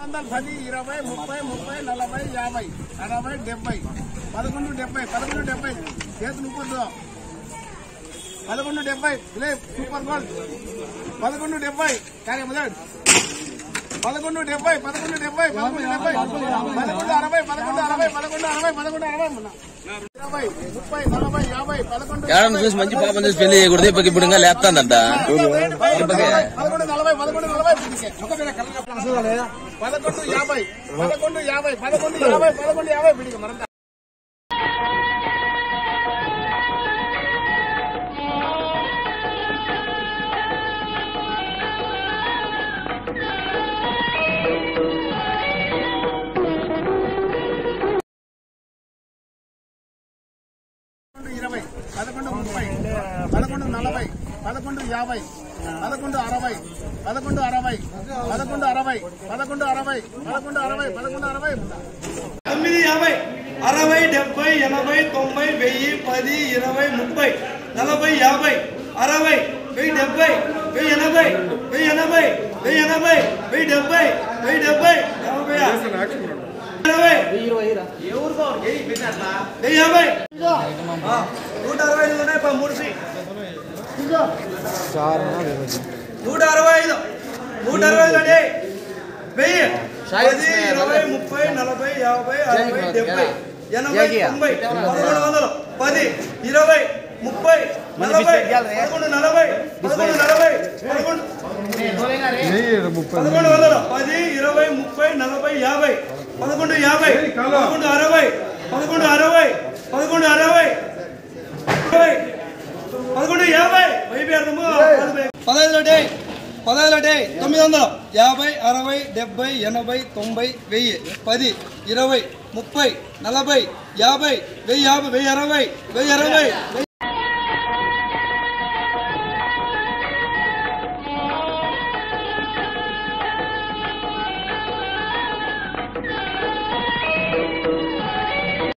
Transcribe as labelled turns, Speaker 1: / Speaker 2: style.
Speaker 1: వందల పది ఇరవై ముప్పై ముప్పై నలభై యాభై అరవై డెబ్బై పదకొండు డెబ్బై పదకొండు డెబ్బై చేతులు ఉప్పొద్దు పదకొండు డెబ్బై లే సూపర్ గోల్డ్ పదకొండు డెబ్బై కానీ మొదలు పదకొండు డెబ్బై పదకొండు డెబ్బై పదకొండు డెబ్బై పదకొండు అరవై పదకొండు అరవై పదకొండు అరవై పదకొండు అరవై మొన్న. ఇరవై ముప్పై నలభై యాభై పదకొండు
Speaker 2: ఏడని చూసి మంచి పాపం చూసి పెళ్లి చేయకూడదు ఇప్పటికి ఇప్పుడు ఇంకా లేపుతాందంట
Speaker 1: పదకొండు నలభై పదకొండు నలభై పిడికే. పదకొండు యాభై పదకొండు యాభై పదకొండు యాభై పదకొండు యాభై పిడిక మరంతా పదకొండు ఇరవై పదకొండు ముప్పై పదకొండు నలభై పదకొండు యాభై పదకొండు అరవై పదకొండు అరవై పదకొండు అరవై పదకొండు అరవై పదకొండు అరవై పదకొండు అరవై
Speaker 3: తొమ్మిది యాభై అరవై డెబ్బై ఎనభై తొంభై వెయ్యి పది ఇరవై ముప్పై నలభై యాభై అరవై వెయ్యి డెబ్బై వెయ్యి ఎనభై వెయ్యి ఎనభై వెయ్యి ఎనభై వెయ్యి డెబ్బై వెయ్యి డెబ్బై యాభై ఇరవై వెయ్యి యాభై ఆ, నూట అరవై ఐదు ఉన్నాయి పా, మూడు ఫ్రీ నూట అరవై ఐదు నూట అరవై ఐదు అండి వెయ్యి పది ఇరవై ముప్పై నలభై యాభై అరవై డెబ్బై ఎనభై తొంభై పదకొండు వందలు పది ఇరవై ముప్పై నలభై పదకొండు నలభై పదకొండు నలభై పదకొండు పదకొండు వందలు పది ఇరవై ముప్పై నలభై యాభై పదకొండు యాభై పదకొండు అరవై పదకొండు అరవై పదకొండు అరవై ఇరవై పదకొండు యాభై వైపు అర్థము పదహైదు ఒకటి పదహైదు ఒకటి తొమ్మిది వందలు యాభై అరవై డెబ్బై ఎనభై తొంభై వెయ్యి పది ఇరవై ముప్పై నలభై యాభై వెయ్యి యాభై వెయ్యి అరవై వెయ్యి అరవై